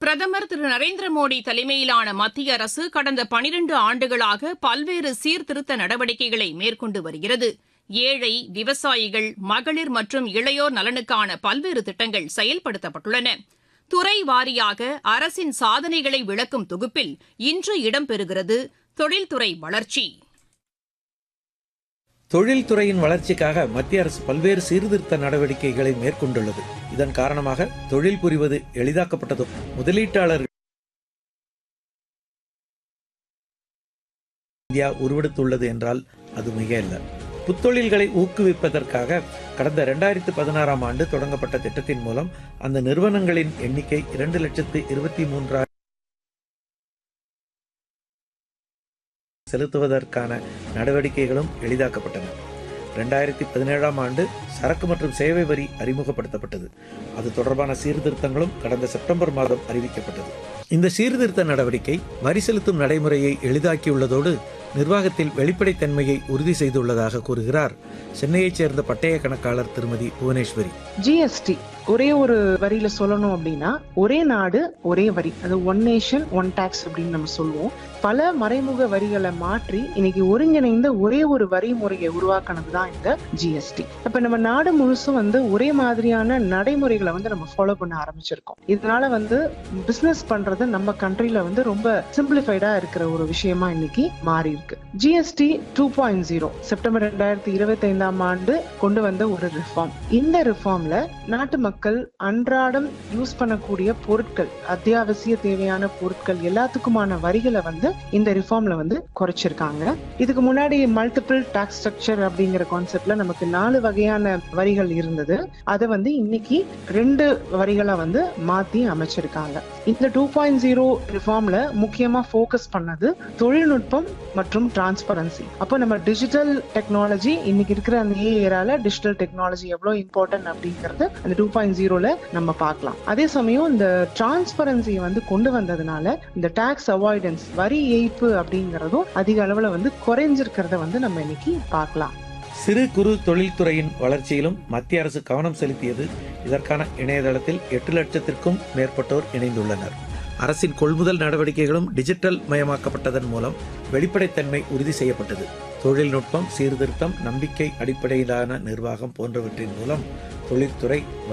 பிரதமர் திரு நரேந்திர மோடி தலைமையிலான மத்திய அரசு கடந்த பனிரண்டு ஆண்டுகளாக பல்வேறு சீர்திருத்த நடவடிக்கைகளை மேற்கொண்டு வருகிறது ஏழை விவசாயிகள் மகளிர் மற்றும் இளையோர் நலனுக்கான பல்வேறு திட்டங்கள் செயல்படுத்தப்பட்டுள்ளன துறை வாரியாக அரசின் சாதனைகளை விளக்கும் தொகுப்பில் இன்று இடம்பெறுகிறது தொழில்துறை வளர்ச்சி தொழில்துறையின் வளர்ச்சிக்காக மத்திய அரசு பல்வேறு சீர்திருத்த நடவடிக்கைகளை மேற்கொண்டுள்ளது இதன் காரணமாக தொழில் புரிவது எளிதாக்கப்பட்டதும் முதலீட்டாளர்கள் இந்தியா உருவெடுத்துள்ளது என்றால் அது மிக அல்ல புத்தொழில்களை ஊக்குவிப்பதற்காக கடந்த இரண்டாயிரத்து பதினாறாம் ஆண்டு தொடங்கப்பட்ட திட்டத்தின் மூலம் அந்த நிறுவனங்களின் எண்ணிக்கை இரண்டு லட்சத்து இருபத்தி மூன்றாயிரம் செலுத்துவதற்கான நடவடிக்கைகளும் எளிதாக்கப்பட்டன ரெண்டாயிரத்தி பதினேழாம் ஆண்டு சரக்கு மற்றும் சேவை வரி அறிமுகப்படுத்தப்பட்டது அது தொடர்பான சீர்திருத்தங்களும் கடந்த செப்டம்பர் மாதம் அறிவிக்கப்பட்டது இந்த சீர்திருத்த நடவடிக்கை வரி செலுத்தும் நடைமுறையை எளிதாக்கியுள்ளதோடு நிர்வாகத்தில் வெளிப்படைத்தன்மையை உறுதி செய்துள்ளதாக கூறுகிறார் சென்னையைச் சேர்ந்த பட்டய கணக்காளர் திருமதி புவனேஸ்வரி ஜிஎஸ்டி ஒரே ஒரு வரியில சொல்லணும் அப்படின்னா ஒரே நாடு ஒரே வரி அது ஒன் நேஷன் ஒன் டாக்ஸ் அப்படின்னு நம்ம சொல்லுவோம் பல மறைமுக வரிகளை மாற்றி இன்னைக்கு ஒருங்கிணைந்த ஒரே ஒரு வரி முறையை உருவாக்குனது தான் இந்த ஜிஎஸ்டி இப்ப நம்ம நாடு முழுசும் வந்து ஒரே மாதிரியான நடைமுறைகளை வந்து நம்ம ஃபாலோ பண்ண ஆரம்பிச்சிருக்கோம் இதனால வந்து பிசினஸ் பண்றது நம்ம கண்ட்ரில வந்து ரொம்ப சிம்பிளிஃபைடா இருக்கிற ஒரு விஷயமா இன்னைக்கு மாறி இருக்கு GST two point zero September ரெண்டாயிரத்தி இருபத்தி ஐந்தாம் ஆண்டு கொண்டு வந்த ஒரு ரிஃபார்ம் இந்த ரிஃபார்ம்ல நாட்டு மக்கள் அன்றாடம் யூஸ் பண்ணக்கூடிய பொருட்கள் அத்தியாவசிய தேவையான பொருட்கள் எல்லாத்துக்குமான வரிகளை வந்து இந்த ரிஃபார்ம்ல வந்து குறைச்சிருக்காங்க இதுக்கு முன்னாடி மல்டிபிள் டாக்ஸ் ஸ்ட்ரக்சர் அப்படிங்கிற கான்செப்ட்ல நமக்கு நாலு வகையான வரிகள் இருந்தது அதை வந்து இன்னைக்கு ரெண்டு வரிகளை வந்து மாத்தி அமைச்சிருக்காங்க இந்த டூ பாயிண்ட் ஜீரோ ரிஃபார்ம்ல முக்கியமா ஃபோக்கஸ் பண்ணது தொழில்நுட்பம் மற்றும் டிரான்ஸ்பரன்சி அப்போ நம்ம டிஜிட்டல் டெக்னாலஜி இன்னைக்கு இருக்கிற அந்த ஏ ஏரால டிஜிட்டல் டெக்னாலஜி எவ்வளவு இம்பார்ட்டன்ட் அப்படிங்கறது அந்த டூ பாயிண்ட் ஜீரோல நம்ம பார்க்கலாம் அதே சமயம் இந்த டிரான்ஸ்பரன்சியை வந்து கொண்டு வந்ததுனால இந்த டாக்ஸ் அவாய்டன்ஸ் வரி ஏய்ப்பு அப்படிங்கறதும் அதிக அளவுல வந்து குறைஞ்சிருக்கிறத வந்து நம்ம இன்னைக்கு பார்க்கலாம் சிறு குறு தொழில்துறையின் வளர்ச்சியிலும் மத்திய அரசு கவனம் செலுத்தியது இதற்கான இணையதளத்தில் எட்டு லட்சத்திற்கும் மேற்பட்டோர் இணைந்துள்ளனர் அரசின் கொள்முதல் நடவடிக்கைகளும் டிஜிட்டல் மயமாக்கப்பட்டதன் மூலம் வெளிப்படைத்தன்மை உறுதி செய்யப்பட்டது தொழில்நுட்பம் சீர்திருத்தம் நம்பிக்கை அடிப்படையிலான நிர்வாகம் போன்றவற்றின் மூலம் தொழில்துறை